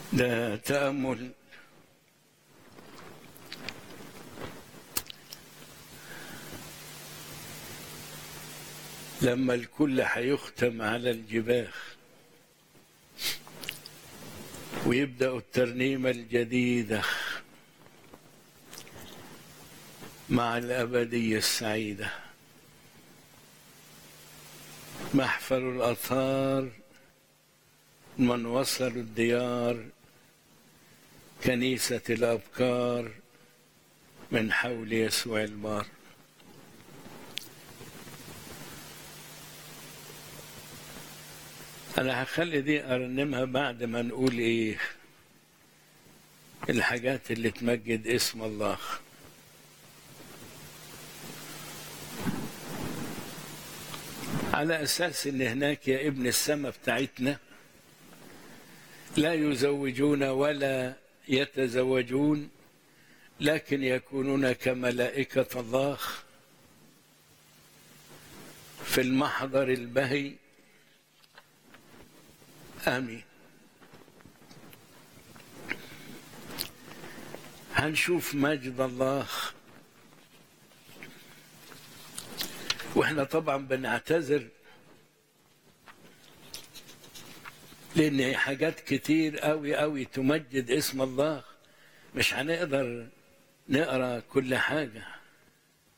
ده تأمل لما الكل هيختم على الجباخ ويبدأ الترنيمة الجديدة مع الأبدية السعيدة محفل الأطهار من وصلوا الديار كنيسة الأبكار من حول يسوع البار أنا هخلي دي أرنمها بعد ما نقول إيه الحاجات اللي تمجد اسم الله على أساس إن هناك يا ابن السماء بتاعتنا لا يزوجون ولا يتزوجون لكن يكونون كملائكة الله في المحضر البهي آمين هنشوف مجد الله واحنا طبعا بنعتذر لان حاجات كتير قوي قوي تمجد اسم الله مش هنقدر نقرا كل حاجه